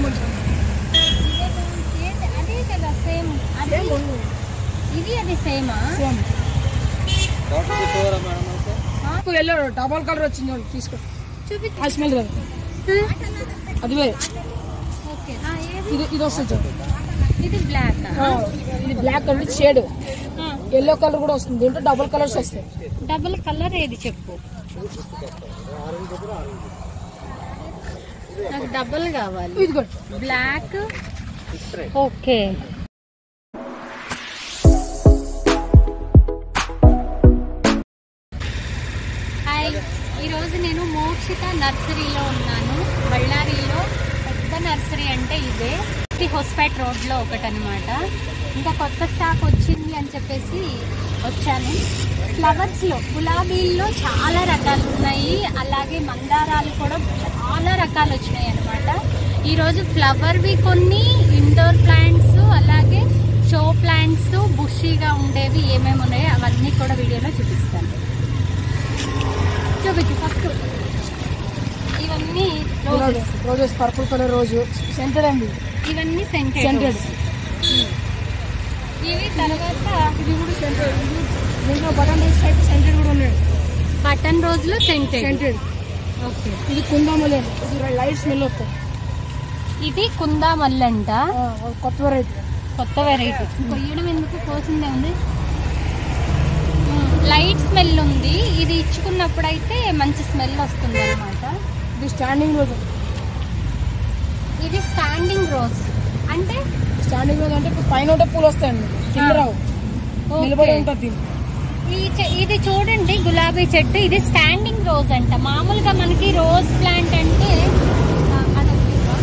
కొంచెం అదే కదా సేమ్ అది ఇది అది సేమా సేమ్ బాటిల్ తీసుకోరా మేడం అయితే వెళ్ళాడు డబల్ కలర్ వచ్చింది చూడండి, తీసుకో చూపి ఆ స్మెల్ రాదు అది వేరే ఓకే ఇది ఇది వస్తుంది చూడండి. ఇది బ్లాక్ ఆ, ఇది black colour shade yellow colour కూడా వస్తుంది దీంట్లో డబుల్ కలర్స్ వస్తాయి డబుల్ కలర్ ఏది చెప్పు నాకు డబుల్ కావాలి ఇది కూడా బ్లాక్ ఓకే హాయ్ ఈరోజు నేను మోక్షిత నర్సరీలో ఉన్నాను బళ్ళారిలో పెద్ద నర్సరీ అంటే ఇదే ఇది హోస్పేట్ రోడ్లో ఒకటి అనమాట ఇంకా కొత్త స్టాక్ వచ్చింది అని చెప్పేసి వచ్చాను ఫ్లవర్స్లో గులాబీల్లో చాలా రకాలు ఉన్నాయి అలాగే మందారాలు కూడా చాలా రకాలు వచ్చినాయి అనమాట ఈరోజు ఫ్లవర్వి కొన్ని ఇండోర్ ప్లాంట్స్ అలాగే షో ప్లాంట్స్ బుషీగా ఉండేవి ఏమేమి ఉన్నాయో అవన్నీ కూడా వీడియోలో చూపిస్తాను చూపించు ఫస్ట్ ఇవన్నీ roses roses purple colour rose scented అండి ఇవన్నీ సెంటెడ్ సెంటెడ్ ఇవి తర్వాత ఇది కూడా సెంటెడ్ దీంట్లో బటన్ సైడ్ సెంటెడ్ కూడా ఉన్నాయి బటన్ రోజులు సెంటెడ్ సెంటెడ్ ఓకే ఇది కుందామలే ఇది లైట్ స్మెల్ వస్తాయి ఇది కుందా మల్లంట ఆ, కొత్త వెరైటీ కొత్త వెరైటీ కొయ్యడం ఎందుకు కోసిందే ఉంది లైట్ స్మెల్ ఉంది ఇది ఇచ్చుకున్నప్పుడు అయితే మంచి స్మెల్ వస్తుంది అనమాట ఇది స్టాండింగ్ రోజు ఇది స్టాండింగ్ రోజ్ అంటే స్టాండింగ్ రోజు అంటే ఇప్పుడు పైన ఉంటే పూలు వస్తాయండి కింద రావు ఓకే. నిలబడి ఉంటుంది దీన్ని ఈ చె- ఇది చూడండి గులాబీ చెట్టు ఇది స్టాండింగ్ రోజ్ అంట మామూలుగా మనకి రోజ్ ప్లాంట్ అంటే ఆ, అదొకటి ఇవ్వా?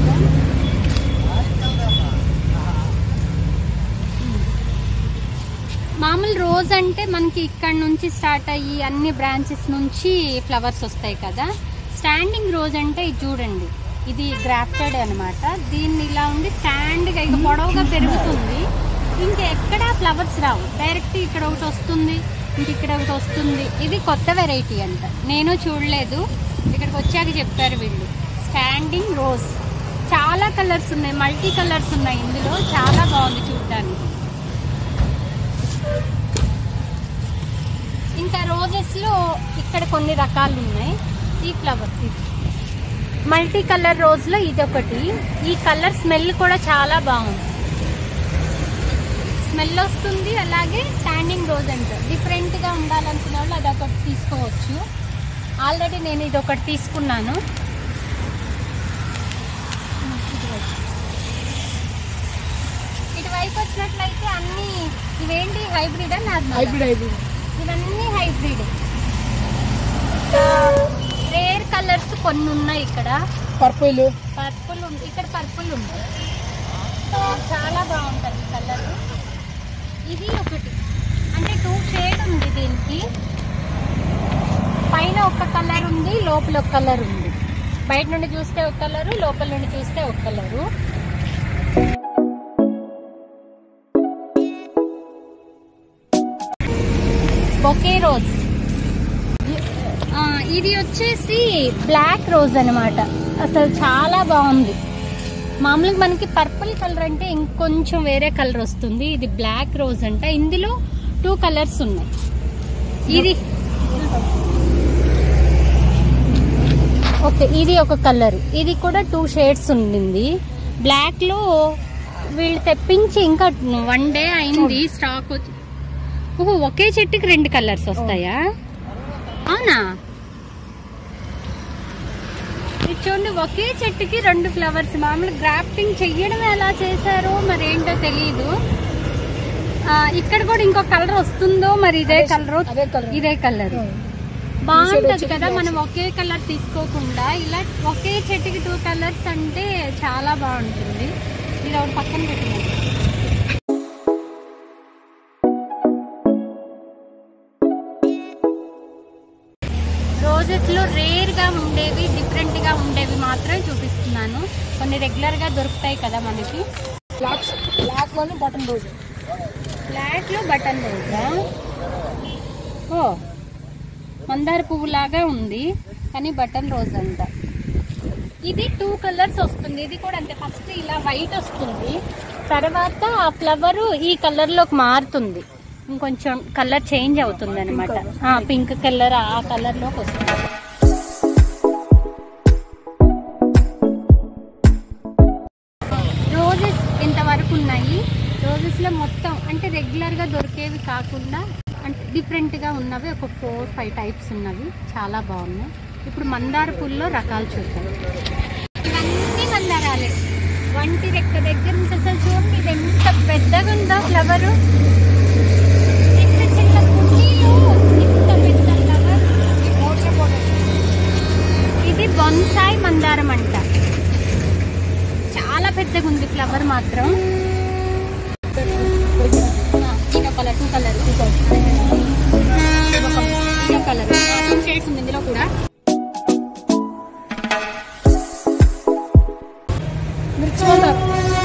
మామూలు రోజ్ అంటే మనకి ఇక్కడ నుంచి స్టార్ట్ అయ్యి అన్ని బ్రాంచెస్ నుంచి ఫ్లవర్స్ వస్తాయి కదా స్టాండింగ్ రోజ్ అంటే ఇది చూడండి ఇది గ్రాఫ్టెడ్ అన్నమాట దీన్ని ఇలా ఉండి స్టాండ్గా ఇక పొడవుగా పెరుగుతుంది ఇంకా ఎక్కడ ఫ్లవర్స్ రావు డైరెక్ట్ ఇక్కడ ఒకటి వస్తుంది ఇంక ఇక్కడ ఒకటి వస్తుంది ఇది కొత్త వెరైటీ అంట నేను చూడలేదు ఇక్కడికి వచ్చాక చెప్పారు వీళ్ళు స్టాండింగ్ రోజ్ చాలా కలర్స్ ఉన్నాయి మల్టీ కలర్స్ ఉన్నాయి ఇందులో చాలా బాగుంది చూడడానికి ఇంకా రోజెస్ లో ఇక్కడ కొన్ని రకాలు ఉన్నాయి ఈ ఫ్లవర్ మల్టీ కలర్ రోజ్ లో ఇది ఒకటి ఈ కలర్ స్మెల్ కూడా చాలా బాగుంది స్మెల్ వస్తుంది అలాగే స్టాండింగ్ రోజ్ అంట డిఫరెంట్ గా ఉండాలనుకున్న వాళ్ళు అదొకటి తీసుకోవచ్చు ఆల్రెడీ నేను ఇది ఒకటి తీసుకున్నాను ఇటువైపు వచ్చినట్లయితే అన్ని ఇవేంటి హైబ్రిడ్ నార్మల్ హైబ్రిడ్ హైబ్రిడ్ ఇవన్నీ హైబ్రిడ్ రేర్ కలర్స్ కొన్ని ఉన్నాయి ఇక్కడ పర్పుల్ పర్పుల్ ఉంది ఇక్కడ పర్పుల్ ఉంది చాలా బాగుంటుంది కలర్ ఇది ఒకటి అంటే టూ షేడ్ ఉంది దీనికి పైన ఒక కలర్ ఉంది లోపల ఒక కలర్ ఉంది బయట నుండి చూస్తే ఒక కలరు లోపల నుండి చూస్తే ఒక కలరు బొకే రోజ్ ఆ, ఇది వచ్చేసి బ్లాక్ రోజ్ అన్నమాట అసలు చాలా బాగుంది మామూలుగా మనకి పర్పుల్ కలర్ అంటే ఇంకొంచెం వేరే కలర్ వస్తుంది ఇది బ్లాక్ రోజ్ అంట ఇందులో టూ కలర్స్ ఉన్నాయి ఇది ఓకే ఇది ఒక కలర్ ఇది కూడా టూ షేడ్స్ ఉండింది బ్లాక్ లో వీళ్ళు తెప్పించి ఇంకా వన్ డే అయింది స్టాక్ వచ్చి ఓహో ఒకే చెట్టుకి రెండు కలర్స్ వస్తాయా అవునా ఇది చూడండి ఒకే చెట్టుకి రెండు ఫ్లవర్స్ మామూలు గ్రాఫ్టింగ్ చెయ్యడం ఎలా చేశారో మరి ఏంటో తెలియదు ఆ, ఇక్కడ కూడా ఇంకో కలర్ వస్తుందో మరి ఇదే కలర్ అదే కలర్ ఇదే కలర్ బాగుంటది కదా మనం ఒకే కలర్ తీసుకోకుండా ఇలా ఒకే చెట్టుకి టూ కలర్స్ అంటే చాలా బాగుంటుంది ఇది ఒకటి పక్కన పెట్టినది రోజెస్ లో రేర్ గా ఉండేవి డిఫరెంట్ గా ఉండేవి మాత్రమే చూపిస్తున్నాను కొన్ని రెగ్యులర్ గా దొరుకుతాయి కదా మనకి బ్లాక్ బ్లాక్ లోని బటన్ రోజు ఫ్లాట్ లో బటన్ రోజా ఓ మందార పువ్వు లాగా ఉంది కానీ బటన్ రోజ్ అంట ఇది టూ కలర్స్ వస్తుంది ఇది కూడా అంతే ఫస్ట్ ఇలా వైట్ వస్తుంది తర్వాత ఆ ఫ్లవర్ ఈ కలర్ లోకి మారుతుంది ఇంకొంచెం కలర్ చేంజ్ అవుతుంది అనమాట పింక్ కలర్ ఆ కలర్ లోకి వస్తుంది రోజెస్ ఇంతవరకు ఉన్నాయి రోజెస్ లో మొత్తం అంటే రెగ్యులర్ గా దొరికేవి కాకుండా అంటే డిఫరెంట్ గా ఉన్నవి ఒక ఫోర్ ఫైవ్ టైప్స్ ఉన్నవి చాలా బాగున్నాయి ఇప్పుడు మందార పూల్లో రకాలు చూద్దాం ఇవన్నీ మందారాలే వంటి రెక్క దగ్గర నుంచి అసలు చూడండి ఇది ఎంత పెద్దగా ఉందో ఫ్లవర్ ఎంత చిన్న కుండీలో ఇంత పెద్ద ఫ్లవర్ ఇది బొన్సాయి మందారం అంట చాలా పెద్దగా ఉంది ఫ్లవర్ మాత్రం ఇదో కలర్ టూ కలర్ ఇదో కలర్ టూ షేడ్స్ ఉంది ఇందులో కూడా మిర్చి మందారం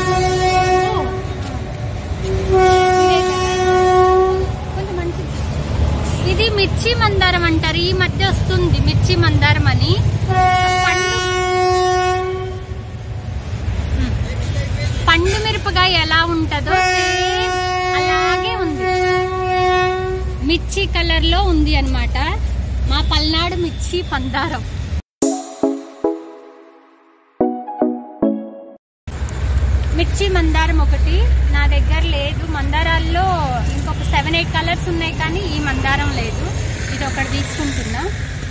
ఇదే colour. కొంచెం మంచిది. ఇది మిర్చి మందారం అంటారు ఈ మధ్య వస్తుంది మిర్చి మందారం అని పండు ఉమ్. పండు మిరపకాయ ఎలా ఉంటుందో సేమ్ అలాగే ఉంది మిర్చి కలర్ లో ఉంది అన్నమాట మా పల్నాడు మిర్చి పందారం మిర్చి మందారం ఒకటి నా దగ్గర లేదు మందారాల్లో ఇంకొక సెవెన్ ఎయిట్ కలర్స్ ఉన్నాయి కానీ ఈ మందారం లేదు ఇది ఒకటి తీసుకుంటున్నా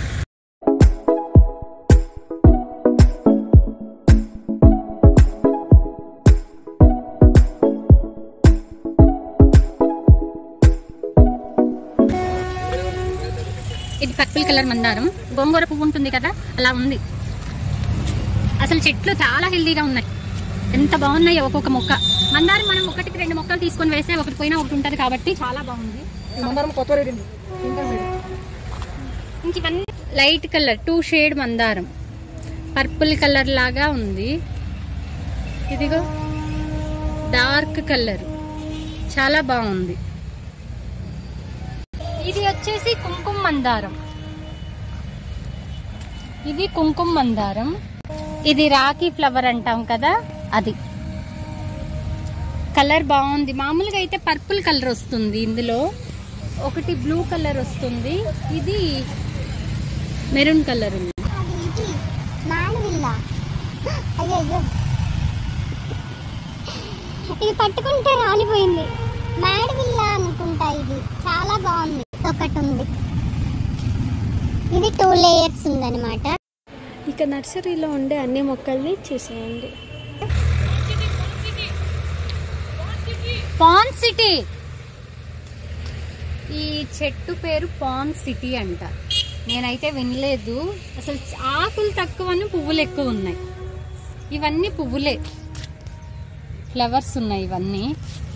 ఇది పర్పుల్ కలర్ మందారం గోంగూర పువ్వు ఉంటుంది కదా అలా ఉంది అసలు చెట్లు చాలా హెల్దీగా ఉన్నాయి ఎంత బాగున్నాయో ఒక్కొక్క మొక్క మందారం మనం ఒకటికి రెండు మొక్కలు తీసుకొని వేస్తే ఒకటి పోయినా ఒకటి ఉంటుంది కాబట్టి చాలా బాగుంది ఈ మందారం కొత్త రేడింది ఇంకా మేడం ఇంక ఇవన్నీ లైట్ కలర్ టూ షేడ్ మందారం పర్పుల్ కలర్ లాగా ఉంది ఇదిగో డార్క్ కలర్ చాలా బాగుంది ఇది వచ్చేసి కుంకుమ మందారం ఇది కుంకుమ మందారం ఇది రాఖీ ఫ్లవర్ అంటాం కదా అది కలర్ బాగుంది మామూలుగా అయితే పర్పుల్ కలర్ వస్తుంది ఇందులో ఒకటి బ్లూ కలర్ వస్తుంది ఇది మెరూన్ కలర్ ఉంది మానవిల్ల అయ్యో ఇది పట్టుకుంటే రాలిపోయింది మాడవిల్ల అనుకుంటా ఇది చాలా బాగుంది ఒకటి ఉంది ఇది టూ లేయర్స్ ఉందన్నమాట ఇక నర్సరీలో ఉండే అన్ని మొక్కల్ని చూసేయండి పాన్ సిటీ ఈ చెట్టు పేరు పాన్ సిటీ అంట నేనైతే వినలేదు అసలు ఆకులు తక్కువని పువ్వులు ఎక్కువ ఉన్నాయి ఇవన్నీ పువ్వులే ఫ్లవర్స్ ఉన్నాయి ఇవన్నీ